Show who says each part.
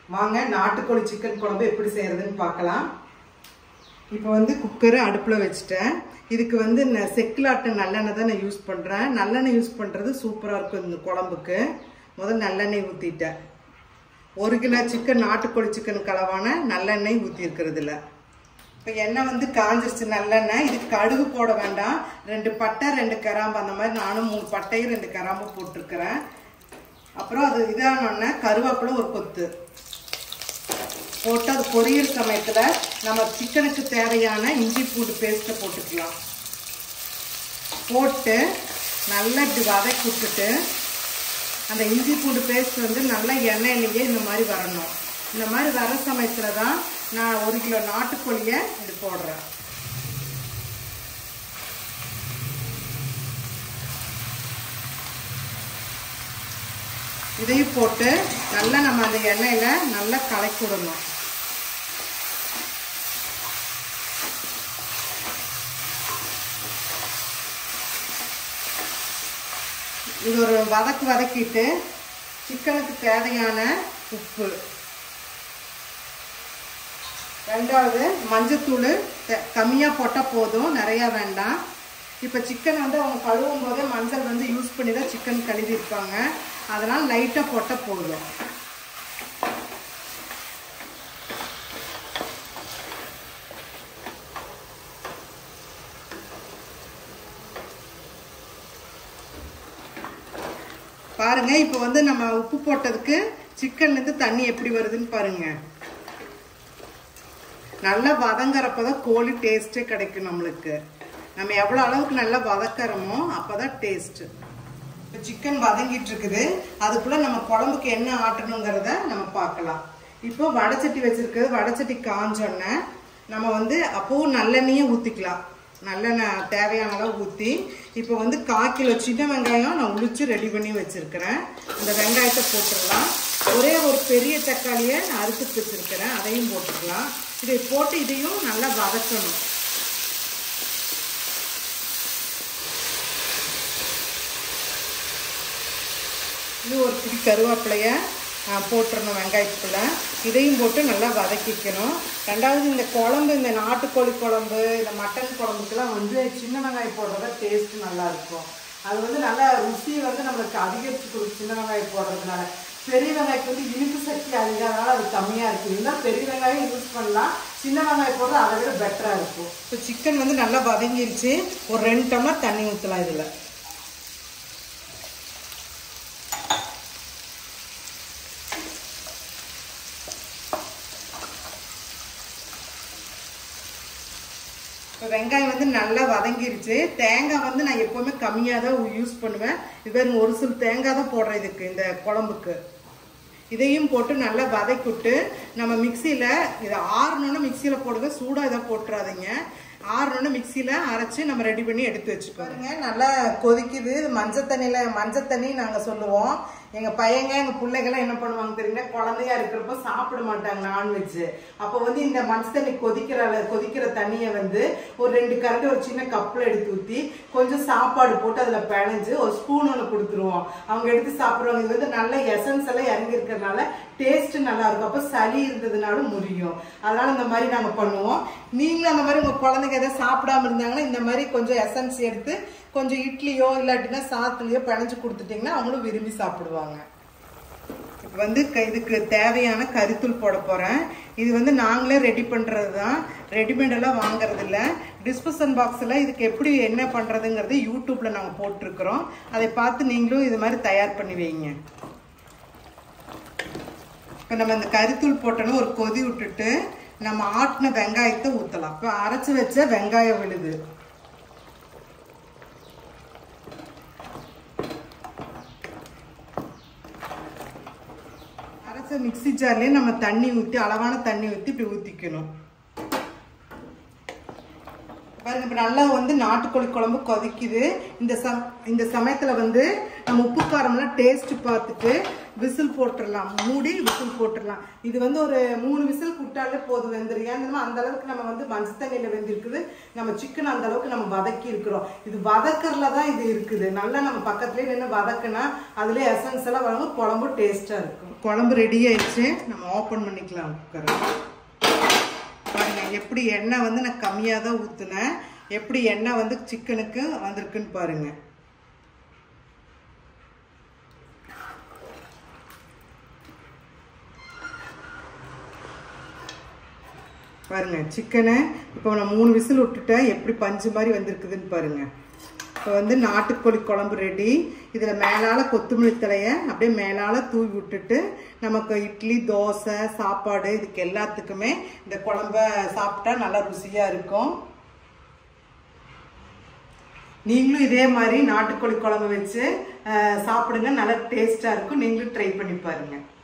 Speaker 1: வாங்க நாட்டுக்கோழி சிக்கன் குழம்பு எப்படி செய்யறதுன்னு பார்க்கலாம் இப்போ வந்து குக்கரை அடுப்பில் வச்சுட்டேன் இதுக்கு வந்து நான் செக்கிலாட்ட நல்லெண்ணெய் தான் நான் யூஸ் பண்ணுறேன் நல்லெண்ணெய் யூஸ் பண்ணுறது சூப்பராக இருக்கும் இந்த குழம்புக்கு முதல் நல்லெண்ணெய் ஊற்றிட்டேன் ஒரு கிலோ சிக்கன் நாட்டுக்கோழி சிக்கன் கலவான நல்லெண்ணெய் ஊற்றி இருக்கிறதுல இப்போ எண்ணெய் வந்து காஞ்சிருச்சு நல்லெண்ணெய் இதுக்கு கடுகு போட வேண்டாம் ரெண்டு பட்டை ரெண்டு கராம்பு அந்த மாதிரி நானும் மூணு பட்டையும் ரெண்டு கராம்பு போட்டிருக்கிறேன் அப்புறம் அது இதானோடனே கருவேப்பிலை ஒரு கொத்து போட்டு அது பொரியல் சமயத்தில் நம்ம சிக்கனுக்கு தேவையான இஞ்சி பூண்டு பேஸ்ட்டை போட்டுக்கலாம் போட்டு நல்லா இப்படி வதக்கி விட்டுட்டு அந்த இஞ்சி பூண்டு பேஸ்ட் வந்து நல்லா எண்ணெயிலேயே இந்த மாதிரி வரணும் இந்த மாதிரி வர சமயத்தில் தான் நான் ஒரு கிலோ நாட்டுக்கோழியை இது போடுறேன் இதையும் போட்டு நல்லா நம்ம அந்த எண்ணெயில் நல்லா கலக்கி விடணும் இது ஒரு வதக்கு வதக்கிட்டு சிக்கனுக்கு தேவையான உப்பு ரெண்டாவது மஞ்சத்தூள் கம்மியாக போட்டால் போதும் நிறையா வேண்டாம் இப்போ சிக்கன் வந்து அவங்க கழுவும் போதே மஞ்சள் வந்து யூஸ் பண்ணி தான் சிக்கன் கழுவிருப்பாங்க அதனால் லைட்டாக போட்டால் போதும் பாருங்க இப்போ வந்து நம்ம உப்பு போட்டதுக்கு சிக்கன்லேருந்து தண்ணி எப்படி வருதுன்னு பாருங்க நல்லா வதங்குறப்ப தான் கோழி டேஸ்ட்டே கிடைக்கும் நம்மளுக்கு நம்ம எவ்வளோ அளவுக்கு நல்லா வதக்கிறோமோ அப்போ தான் டேஸ்ட்டு இப்போ சிக்கன் வதங்கிட்டு இருக்குது அதுக்குள்ளே நம்ம குழம்புக்கு என்ன ஆட்டணுங்கிறத நம்ம பார்க்கலாம் இப்போ வடைச்சட்டி வச்சிருக்கிறது வடைச்சட்டி காஞ்சோன்னே நம்ம வந்து அப்போவும் நல்லெண்ணெயும் ஊற்றிக்கலாம் நல்லெண்ணெய் தேவையான அளவு ஊற்றி இப்போ வந்து கால் கிலோ சின்ன வெங்காயம் நான் உளிச்சு ரெடி பண்ணி வச்சுருக்கிறேன் இந்த வெங்காயத்தை போட்டுடலாம் ஒரே ஒரு பெரிய தக்காளியை நான் அறுத்து வச்சுருக்கிறேன் அதையும் போட்டுக்கலாம் இதை போட்டு இதையும் நல்லா வதக்கணும் இது ஒரு பிடி கருவேப்பிலையை போட்டுடணும் வெங்காயத்துக்குள்ள இதையும் போட்டு நல்லா வதக்கிக்கணும் ரெண்டாவது இந்த குழம்பு இந்த நாட்டுக்கோழி குழம்பு இந்த மட்டன் குழம்புக்கெல்லாம் வந்து சின்ன வெங்காயம் போடுறத டேஸ்ட் நல்லா இருக்கும் அது வந்து நல்லா ருசி வந்து நம்மளுக்கு அதிகரிச்சு கொடுக்கும் சின்ன வெங்காயம் போடுறதுனால பெரிய வெங்காயத்துக்கு வந்து இனிப்பு சக்தி அதிகம் அதனால அது கம்மியாக இருக்கும் இருந்தால் பெரிய வெங்காயம் யூஸ் பண்ணலாம் சின்ன வெங்காயம் போடுறது அதை விட பெட்டராக இருக்கும் இப்போ சிக்கன் வந்து நல்லா வதங்கிருச்சு ஒரு ரெண்டு டம்ளர் தண்ணி ஊற்றலாம் இதில் இப்போ வெங்காயம் வந்து நல்லா வதங்கிருச்சு தேங்காய் வந்து நான் எப்போவுமே கம்மியாக தான் யூஸ் பண்ணுவேன் இது ஒரு சில தேங்காய் தான் போடுறேன் இதுக்கு இந்த குழம்புக்கு இதையும் போட்டு நல்லா வதக்கிவிட்டு நம்ம மிக்சியில் இதை ஆறணுன்னு மிக்சியில் போடுங்க சூடாக இதை போட்டுறாதீங்க ஆறணுன்னு மிக்சியில் அரைச்சி நம்ம ரெடி பண்ணி எடுத்து வச்சுக்கோங்க நல்லா கொதிக்குது மஞ்சள் தண்ணியில் மஞ்சள் தண்ணி நாங்கள் சொல்லுவோம் எங்கள் பையங்க எங்கள் பிள்ளைகள்லாம் என்ன பண்ணுவாங்க தெரியுங்களா குழந்தையா இருக்கிறப்ப சாப்பிட மாட்டாங்க நான்வெஜ் அப்போ வந்து இந்த மஞ்சள் தண்ணி கொதிக்கிற கொதிக்கிற தண்ணியை வந்து ஒரு ரெண்டு கரண்டி ஒரு சின்ன கப்பில் எடுத்து ஊற்றி கொஞ்சம் சாப்பாடு போட்டு அதில் பிணைஞ்சு ஒரு ஸ்பூன் ஒன்று கொடுத்துருவோம் அவங்க எடுத்து சாப்பிட்றவங்க இது வந்து நல்ல எசன்ஸ் எல்லாம் இறங்கி இருக்கிறதுனால டேஸ்ட் நல்லா இருக்கும் அப்போ சளி இருந்ததுனாலும் முடியும் அதனால இந்த மாதிரி நாங்கள் பண்ணுவோம் நீங்களும் அந்த மாதிரி உங்கள் குழந்தைங்க எதாவது சாப்பிடாம இருந்தாங்கன்னா இந்த மாதிரி கொஞ்சம் எசன்ஸ் எடுத்து கொஞ்சம் இட்லியோ இல்லாட்டினா சாத்துலையோ பிணைஞ்சு கொடுத்துட்டிங்கன்னா அவங்களும் விரும்பி சாப்பிடுவாங்க இப்போ வந்து இதுக்கு தேவையான கரித்தூள் போட போகிறேன் இது வந்து நாங்களே ரெடி பண்ணுறது தான் ரெடிமேடெல்லாம் வாங்குறது இல்லை டிஸ்போசன் பாக்ஸில் இதுக்கு எப்படி என்ன பண்ணுறதுங்கிறது யூடியூப்பில் நாங்கள் போட்டிருக்கிறோம் அதை பார்த்து நீங்களும் இது மாதிரி தயார் பண்ணி வைங்க இப்போ நம்ம இந்த கரித்தூள் போட்டோன்னு ஒரு கொதி விட்டுட்டு நம்ம ஆட்டின வெங்காயத்தை ஊற்றலாம் இப்போ அரைச்சி வச்ச வெங்காயம் விழுது அரைச்ச மிக்சி ஜார்லேயே நம்ம தண்ணி ஊற்றி அளவான தண்ணி ஊற்றி இப்படி ஊற்றிக்கணும் பாருங்க இப்போ நல்லா வந்து நாட்டுக்கோழி குழம்பு கொதிக்குது இந்த சம் இந்த சமயத்தில் வந்து நம்ம உப்பு காரம்லாம் டேஸ்ட் பார்த்துட்டு விசில் போட்டுடலாம் மூடி விசில் போட்டுடலாம் இது வந்து ஒரு மூணு விசில் விட்டாலே போதும் வெந்துடும் ஏன்னா அந்த அளவுக்கு நம்ம வந்து மஞ்சள் தண்ணியில் வெந்திருக்குது நம்ம சிக்கன் அந்த அளவுக்கு நம்ம வதக்கி இருக்கிறோம் இது வதக்கறல தான் இது இருக்குது நல்லா நம்ம பக்கத்துலேயே நின்று வதக்குனா அதுலேயே எசன்ஸ் எல்லாம் வரும் குழம்பு டேஸ்ட்டாக இருக்கும் குழம்பு ரெடி ஆயிடுச்சு நம்ம ஓப்பன் பண்ணிக்கலாம் குக்கரை பாருங்க எப்படி எண்ணெய் வந்து நான் கம்மியாக தான் ஊற்றுனேன் எப்படி எண்ணெய் வந்து சிக்கனுக்கு வந்திருக்குன்னு பாருங்க பாருங்க சிக்கனை இப்போ நான் மூணு விசில் விட்டுட்டேன் எப்படி பஞ்சு மாதிரி வந்திருக்குதுன்னு பாருங்க இப்போ வந்து நாட்டுக்கோழி குழம்பு ரெடி இதில் மேலால் கொத்தமல்லி தலையை அப்படியே மேலால் தூவி விட்டுட்டு நமக்கு இட்லி தோசை சாப்பாடு இதுக்கு எல்லாத்துக்குமே இந்த குழம்ப சாப்பிட்டா நல்லா ருசியாக இருக்கும் நீங்களும் இதே மாதிரி நாட்டுக்கோழி குழம்பு வச்சு அஹ், சாப்பிடுங்க நல்லா டேஸ்ட்டாக இருக்கும் நீங்களும் ட்ரை பண்ணி பாருங்கள்